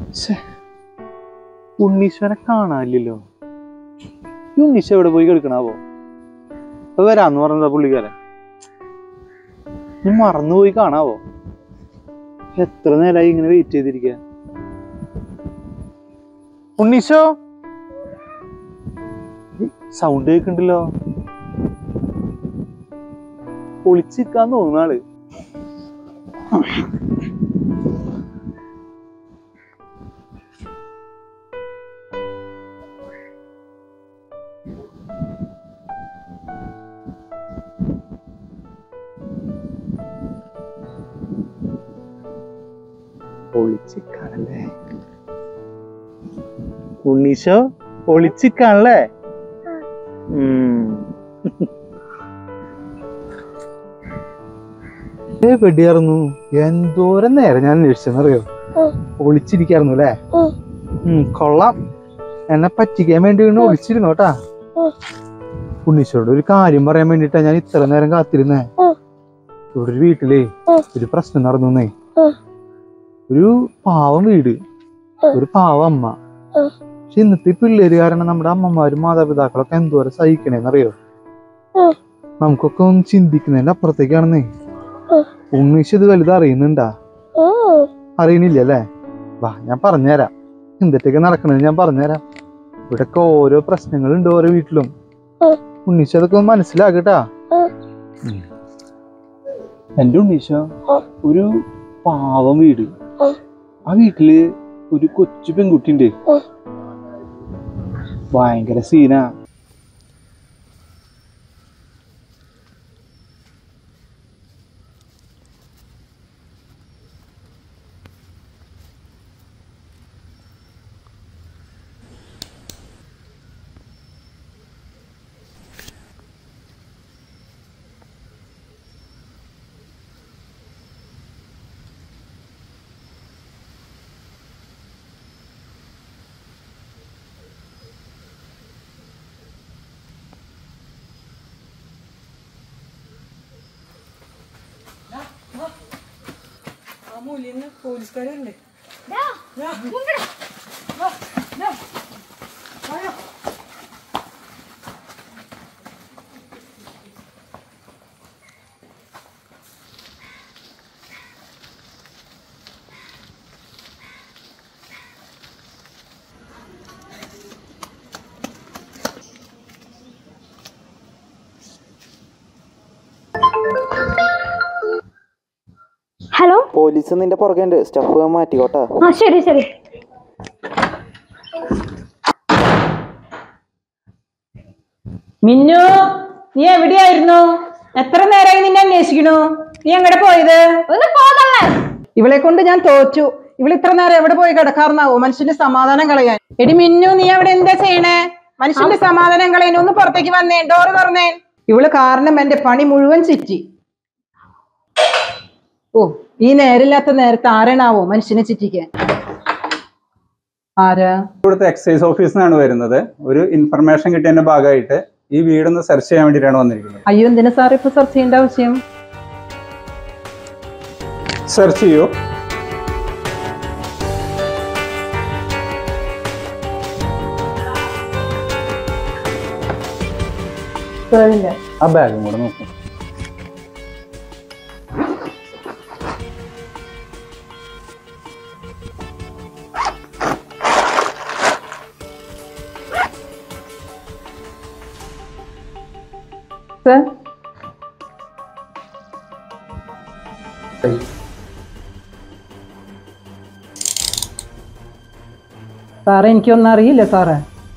ഉണ്ണീശ്വരനെ കാണാനില്ലല്ലോ ഈ ഉണ്ണീശ എവിടെ പോയി കിടക്കണാവോ അപ്പൊ വരാന്ന് പറഞ്ഞതാ പുള്ളിക്കാരൻ ഞാൻ മറന്നുപോയി കാണാവോ എത്ര നേരമായി ഇങ്ങനെ വെയിറ്റ് ചെയ്തിരിക്ക ഉണ്ണീശോ സൗണ്ട് കേൾക്കണ്ടല്ലോ ഒളിച്ചിക്കാൻ തോന്നുന്ന ആള് ഒളിച്ചിക്കാണല്ലേ ഉണ്ണീശോ ഒളിച്ചിക്കാണല്ലേ എവിടെയായിരുന്നു എന്തോരം നേരം ഞാൻ അന്വേഷിച്ചെന്നറിയോ ഒളിച്ചിരിക്കായിരുന്നു അല്ലേ ഉം, കൊള്ളാം എന്നെ പറ്റിക്കാൻ വേണ്ടി വീണ് ഒളിച്ചിരുന്നു കേട്ടാ ഉണ്ണീശോട് ഒരു കാര്യം പറയാൻ വേണ്ടിട്ടാ ഞാൻ ഇത്ര നേരം കാത്തിരുന്നേ ഇവിടെ ഒരു വീട്ടിലേ ഒരു പ്രശ്നം നടന്നേ ഒരു പാവം വീട് ഒരു പാവം അമ്മ പക്ഷെ ഇന്നത്തെ ഈ പിള്ളേര് കാരണം നമ്മുടെ അമ്മമാരും മാതാപിതാക്കളൊക്കെ എന്തോരം സഹിക്കണേന്നറിയോ നമുക്കൊക്കെ ഒന്ന് ചിന്തിക്കുന്നതിന്റെ അപ്പുറത്തേക്കാണെന്നേ ഉണ്ണീഷ് ഇത് വലുത് അറിയുന്നുണ്ടാ അറിയണില്ല അല്ലേ വാ ഞാൻ പറഞ്ഞുതരാം എന്തൊക്കെ നടക്കണെന്ന് ഞാൻ പറഞ്ഞുതരാം ഇവിടൊക്കെ ഓരോ പ്രശ്നങ്ങളുണ്ട് ഓരോ വീട്ടിലും ഉണ്ണീഷ് അതൊക്കെ ഒന്ന് മനസ്സിലാക്കട്ടാ എന്റെ ഉണ്ണീഷ ഒരു പാവം വീട് ആ വീട്ടില് ഒരു കൊച്ചു പെൺകുട്ടി ഉണ്ട് ഭയങ്കര സീനാ ആ മൂലിന്ന് പോലീസുകാരുണ്ട് ഹലോ പോലീസ് നിന്റെ പുറകെ ഉണ്ട് സ്റ്റഫ് മാറ്റിക്കോട്ടാ ആ ശരി ശരി മിന്നു നീ എവിടെയായിരുന്നു എത്ര നേരമായി നിന്നെ അന്വേഷിക്കണു നീ എങ്ങടെ പോയത് ഒന്ന് പോകല്ലേ ഇവളെ കൊണ്ട് ഞാൻ തോറ്റു ഇവൾ ഇത്ര നേരം എവിടെ പോയി കിടക്കാറുന്നാവോ മനുഷ്യന്റെ സമാധാനം കളയാൻ എടി മിന്നു നീ അവിടെ എന്താ ചെയ്യണേ മനുഷ്യന്റെ സമാധാനം കളയാൻ ഒന്ന് പുറത്തേക്ക് വന്നേ ഡോറ് തുറന്നേ ഇവള് കാരണം എന്റെ പണി മുഴുവൻ ചിറ്റി ഓ ഈ നേരില്ലാത്ത നേരത്തെ ആരാണാവോ മനുഷ്യനെ ചിറ്റിക്കാൻ ആരാ ഇവിടുത്തെ എക്സൈസ് ഓഫീസിൽ നിന്നാണ് വരുന്നത് ഒരു ഇൻഫർമേഷൻ കിട്ടിയതിന്റെ ഭാഗമായിട്ട് ഈ വീടൊന്ന് സെർച്ച് ചെയ്യാൻ വേണ്ടിയിട്ടാണ് വന്നിരിക്കുന്നത് അയ്യോ എന്തിനാ സാർ ഇപ്പൊ സെർച്ച് ചെയ്യേണ്ട ആവശ്യം സെർച്ച് ചെയ്യൂ ആ ബാഗും കൂടെ നോക്കും സാർ സാറേ എനിക്കൊന്നും അറിയില്ല സാറേ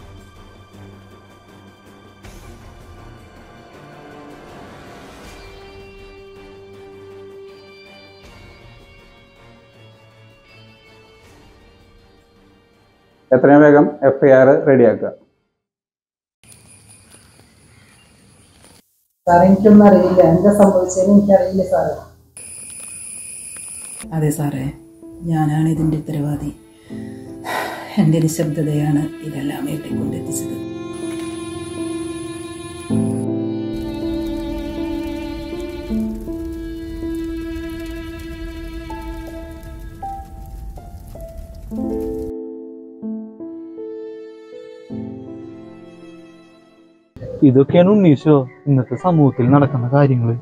എത്രയും വേഗം എഫ് ഐ ആർ റെഡിയാക്കുക സാറേ എനിക്കൊന്നും അറിയില്ല എന്താ സംഭവിച്ചതെന്ന് എനിക്കറിയില്ല സാറേ അതെ സാറേ ഞാനാണ് ഇതിൻ്റെ ഉത്തരവാദി എൻ്റെ നിശബ്ദതയാണ് ഇതെല്ലാം എത്തിക്കൊണ്ടെത്തിച്ചത് ഇതൊക്കെയാണ് ഉണ്ണീശോ ഇന്നത്തെ സമൂഹത്തിൽ നടക്കുന്ന കാര്യങ്ങള്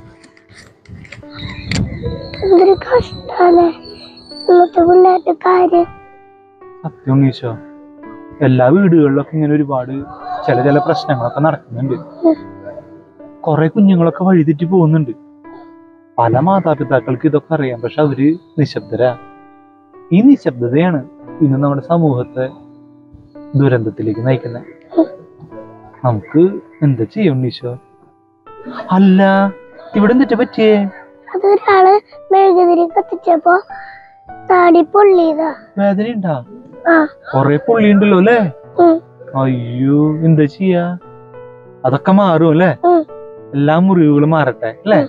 എന്തൊരു കഷ്ടാണ് ഇന്നത്തെ പിള്ളേരുടെ കാര്യം സത്യം ഉണ്ണീശോ എല്ലാ വീടുകളിലൊക്കെ ഇങ്ങനെ ഒരുപാട് ചില ചില പ്രശ്നങ്ങളൊക്കെ നടക്കുന്നുണ്ട് കുറെ കുഞ്ഞുങ്ങളൊക്കെ വഴിതെറ്റി പോകുന്നുണ്ട് പല മാതാപിതാക്കൾക്ക് ഇതൊക്കെ അറിയാം പക്ഷെ അവര് നിശബ്ദരാ ഈ നിശബ്ദതയാണ് ഇന്ന് നമ്മുടെ സമൂഹത്തെ ദുരന്തത്തിലേക്ക് നയിക്കുന്നത് നമുക്ക് എന്താ ചെയ്യും ഉണ്ണീശോ അല്ല ഇവിടെ എന്തിട്ട് പറ്റിയേ അതൊരാള് മെഴുകുതിരി കത്തിച്ചപ്പോ താടി പൊള്ളിയതാ വേദന ഉണ്ടാ ആ കൊറേ പുള്ളി ഉണ്ടല്ലോ അല്ലേ ഉം. അയ്യോ എന്താ ചെയ്യാ അതൊക്കെ മാറും അല്ലേ ഉം. എല്ലാ മുറിവുകളും മാറട്ടെ അല്ലേ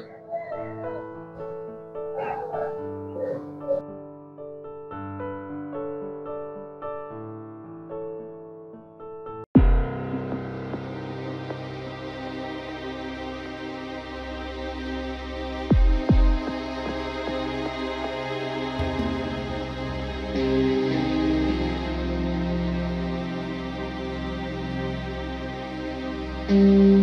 ഉം.